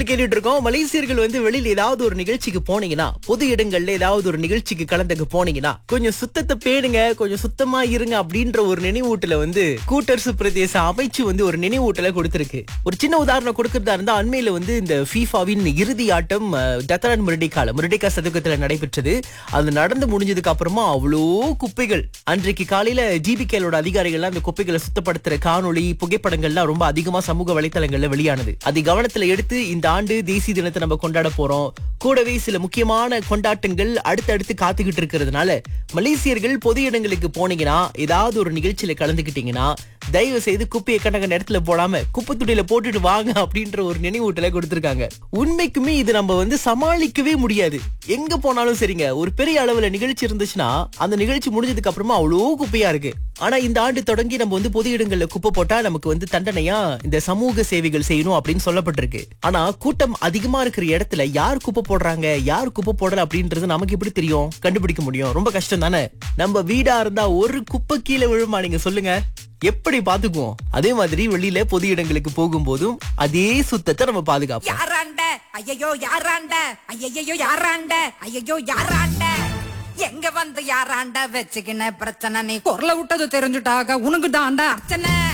பாடல் கேட்டுட்டு இருக்கோம் மலேசியர்கள் வந்து வெளியில ஏதாவது ஒரு நிகழ்ச்சிக்கு போனீங்கன்னா பொது இடங்கள்ல ஏதாவது ஒரு நிகழ்ச்சிக்கு கலந்துக்கு போனீங்கன்னா கொஞ்சம் சுத்தத்தை பேணுங்க கொஞ்சம் சுத்தமா இருங்க அப்படின்ற ஒரு நினைவூட்டல வந்து கூட்டரசு பிரதேச அமைச்சு வந்து ஒரு நினைவூட்டலை கொடுத்திருக்கு ஒரு சின்ன உதாரணம் கொடுக்கறதா இருந்தா அண்மையில வந்து இந்த ஃபீஃபாவின் இறுதி ஆட்டம் அஹ், டத்தரான் முரடிக்கால முரடிக்கா சதுக்கத்துல நடைபெற்றது அது நடந்து முடிஞ்சதுக்கு அப்புறமா அவ்வளோ குப்பைகள் அன்றைக்கு காலையில ஜிபிகேலோட அதிகாரிகள்லாம் அந்த குப்பைகளை சுத்தப்படுத்துற காணொளி புகைப்படங்கள்லாம் ரொம்ப அதிகமா சமூக வலைத்தளங்கள்ல வெளியானது அதை கவனத்துல எடுத்து இந்த ஆண்டு தேசிய தினத்தை நம்ம கொண்டாட போறோம் கூடவே சில முக்கியமான கொண்டாட்டங்கள் அடுத்தடுத்து காத்துக்கிட்டு இருக்கிறதுனால மலேசியர்கள் பொது இடங்களுக்கு போனீங்கன்னா ஏதாவது ஒரு நிகழ்ச்சியில கலந்துக்கிட்டீங்கன்னா தயவு செய்து குப்பையை கண்டங்க நேரத்துல போடாம குப்பை துணியில போட்டுட்டு வாங்க அப்படின்ற ஒரு நினைவூட்டலை கொடுத்திருக்காங்க உண்மைக்குமே இது நம்ம வந்து சமாளிக்கவே முடியாது எங்க போனாலும் சரிங்க ஒரு பெரிய அளவுல நிகழ்ச்சி இருந்துச்சுன்னா அந்த நிகழ்ச்சி முடிஞ்சதுக்கு அப்புறமா அவ்வளோ குப்பையா இருக்கு ஆனா இந்த ஆண்டு தொடங்கி நம்ம வந்து பொது இடங்கள்ல குப்பை போட்டா நமக்கு வந்து தண்டனையா இந்த சமூக சேவைகள் செய்யணும் அப்படின்னு சொல்லப்பட்டிருக்கு ஆனா கூட்டம் அதிகமா இருக்கிற இடத்துல யார் குப்பை போடுறாங்க யார் குப்பை போடல அப்படின்றது நமக்கு எப்படி தெரியும் கண்டுபிடிக்க முடியும் ரொம்ப கஷ்டம் தானே நம்ம வீடா இருந்தா ஒரு குப்பை கீழே விழுமா நீங்க சொல்லுங்க எப்படி பாத்துக்குவோம் அதே மாதிரி வெளியில பொது இடங்களுக்கு போகும்போதும் அதே சுத்தத்தை நம்ம பாதுகாப்போம் யாராண்ட ஐயையோ யாராண்ட ஐயையோ யாராண்ட ஐயையோ யாராண்ட எங்க வந்து யாராண்ட வச்சுக்கின பிரச்சனை நீ குரல விட்டது தெரிஞ்சுட்டாக உனக்கு தாண்டா அர்ச்சனை